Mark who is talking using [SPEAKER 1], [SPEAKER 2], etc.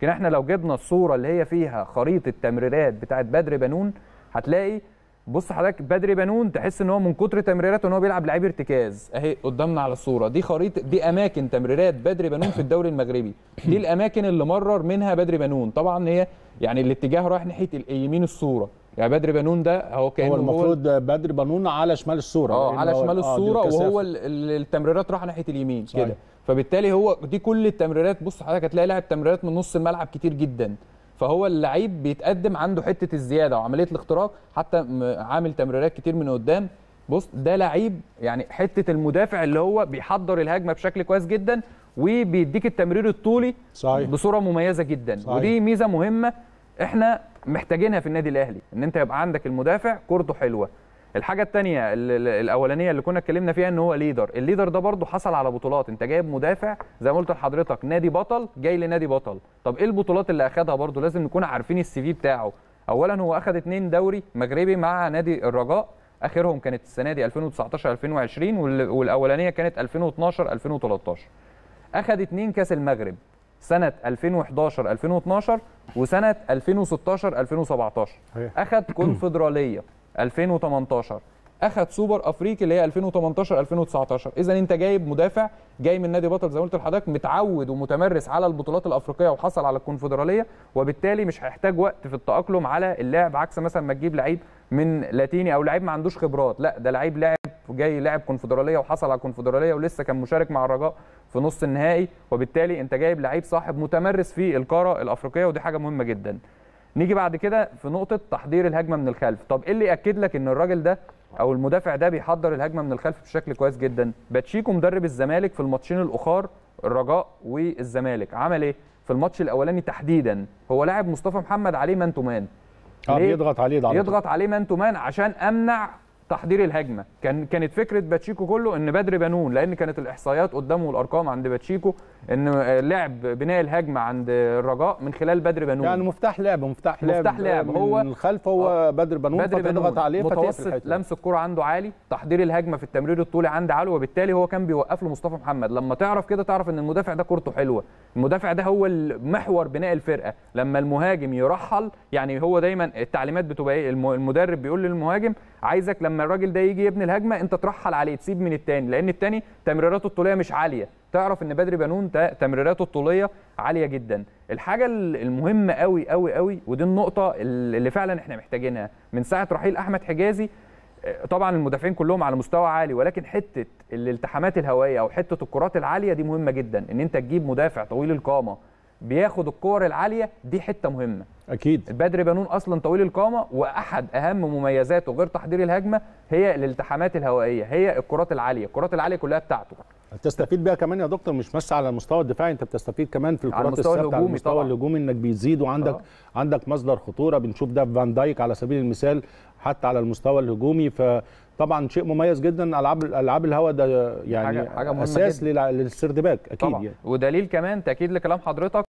[SPEAKER 1] لكن احنا لو جبنا الصوره اللي هي فيها خريطه تمريرات بتاعت بدر بنون هتلاقي بص حضرتك بدر بنون تحس ان هو من كتر تمريراته ان هو بيلعب لعيب ارتكاز اهي قدامنا على الصوره دي خريطه دي اماكن تمريرات بدر بنون في الدوري المغربي دي الاماكن اللي مرر منها بدر بنون طبعا هي يعني الاتجاه رايح ناحيه يمين الصوره يعني بدر بنون ده هو كانه
[SPEAKER 2] هو المفروض بدر بنون على شمال الصوره
[SPEAKER 1] اه
[SPEAKER 2] لأن
[SPEAKER 1] على
[SPEAKER 2] هو-
[SPEAKER 1] شمال
[SPEAKER 2] آه، دي
[SPEAKER 1] الصوره
[SPEAKER 2] الكثافة.
[SPEAKER 1] وهو ال- ال- التمريرات رايحه ناحيه اليمين
[SPEAKER 2] صحيح.
[SPEAKER 1] كده فبالتالي هو دي كل التمريرات بص حضرتك هتلاقي لاعب تمريرات من نص الملعب كتير جدا فهو اللعيب بيتقدم عنده حته الزياده وعمليه الاختراق حتى م- عامل تمريرات كتير من قدام بص ده لعيب يعني حته المدافع اللي هو بيحضر الهجمه بشكل كويس جدا وبيديك التمرير الطولي
[SPEAKER 2] صحيح.
[SPEAKER 1] بصوره مميزه جدا
[SPEAKER 2] صحيح.
[SPEAKER 1] ودي ميزه مهمه احنا محتاجينها في النادي الاهلي ان انت يبقى عندك المدافع كورته حلوه الحاجه الثانيه الاولانيه اللي كنا اتكلمنا فيها ان هو ليدر الليدر ده برضه حصل على بطولات انت جايب مدافع زي ما قلت لحضرتك نادي بطل جاي لنادي بطل طب ايه البطولات اللي اخدها برضه لازم نكون عارفين السي في بتاعه اولا هو اخد اتنين دوري مغربي مع نادي الرجاء اخرهم كانت السنه دي 2019 2020 وال- والاولانيه كانت 2012 2013 اخد اتنين كاس المغرب سنه 2011 2012 وسنه 2016 2017
[SPEAKER 2] صحيح.
[SPEAKER 1] اخد كونفدراليه 2018 اخد سوبر افريقي اللي هي 2018 2019 اذا انت جايب مدافع جاي من نادي بطل زي ما قلت لحضرتك متعود ومتمرس على البطولات الافريقيه وحصل على الكونفدراليه وبالتالي مش هيحتاج وقت في التاقلم على اللعب عكس مثلا ما تجيب لعيب من لاتيني او لعيب ما عندوش خبرات لا ده لعيب لاعب جاي لاعب كونفدراليه وحصل على الكونفدراليه ولسه كان مشارك مع الرجاء في نص النهائي وبالتالي انت جايب لعيب صاحب متمرس في القاره الافريقيه ودي حاجه مهمه جدا نيجي بعد كده في نقطه تحضير الهجمه من الخلف طب ايه اللي ياكد لك ان الراجل ده او المدافع ده بيحضر الهجمه من الخلف بشكل كويس جدا باتشيكو مدرب الزمالك في الماتشين الاخر الرجاء والزمالك عمل ايه في الماتش الاولاني تحديدا هو لاعب مصطفى محمد عليه مان تو مان
[SPEAKER 2] اه
[SPEAKER 1] ليه؟
[SPEAKER 2] بيضغط عليه ده على طول.
[SPEAKER 1] يضغط عليه مان تو مان عشان امنع تحضير الهجمه كان كانت فكره باتشيكو كله ان بدر بنون لان كانت الاحصائيات قدامه والارقام عند باتشيكو ان لعب بناء الهجمه عند الرجاء من خلال بدر بنون
[SPEAKER 2] يعني مفتاح لعب مفتاح لعب
[SPEAKER 1] مفتاح لعب.
[SPEAKER 2] من
[SPEAKER 1] هو-
[SPEAKER 2] الخلف هو
[SPEAKER 1] آه.
[SPEAKER 2] بدر بنون
[SPEAKER 1] بدر
[SPEAKER 2] فتضغط
[SPEAKER 1] بنون
[SPEAKER 2] عليه فتقفل
[SPEAKER 1] متوسط
[SPEAKER 2] الحته
[SPEAKER 1] لمس الكرة عنده عالي تحضير الهجمه في التمرير الطولي عند عالي وبالتالي هو كان بيوقف له مصطفى محمد لما تعرف كده تعرف ان المدافع ده كورته حلوه المدافع ده هو محور بناء الفرقه لما المهاجم يرحل يعني هو دايما التعليمات بتبقى ايه الم- المدرب بيقول للمهاجم عايزك لما الراجل ده يجي يبني الهجمه انت ترحل عليه تسيب من التاني لان التاني تمريراته الطوليه مش عاليه تعرف ان بدري بنون تا- تمريراته الطوليه عاليه جدا الحاجه ال- المهمه قوي قوي قوي ودي النقطه اللي فعلا احنا محتاجينها من ساعه رحيل احمد حجازي طبعا المدافعين كلهم على مستوى عالي ولكن حته الالتحامات الهوائيه او حته الكرات العاليه دي مهمه جدا ان انت تجيب مدافع طويل القامه بياخد الكور العاليه دي حته مهمه
[SPEAKER 2] اكيد
[SPEAKER 1] بدر بنون اصلا طويل القامه واحد اهم مميزاته غير تحضير الهجمه هي الالتحامات الهوائيه هي الكرات العاليه الكرات العاليه كلها بتاعته
[SPEAKER 2] تستفيد بيها كمان يا دكتور مش بس على المستوى الدفاعي انت بتستفيد كمان في الكرات
[SPEAKER 1] المستوى
[SPEAKER 2] الثابته على
[SPEAKER 1] الهجومي
[SPEAKER 2] المستوى
[SPEAKER 1] طبعاً.
[SPEAKER 2] الهجومي انك بيزيد وعندك
[SPEAKER 1] آه.
[SPEAKER 2] عندك مصدر خطوره بنشوف ده في فان دايك على سبيل المثال حتى على المستوى الهجومي فطبعا شيء مميز جدا العاب العاب الهواء ده يعني
[SPEAKER 1] حاجة- حاجة مهمة
[SPEAKER 2] اساس
[SPEAKER 1] جداً.
[SPEAKER 2] للع- للسردباك اكيد
[SPEAKER 1] طبعا
[SPEAKER 2] يعني
[SPEAKER 1] ودليل كمان تاكيد لكلام حضرتك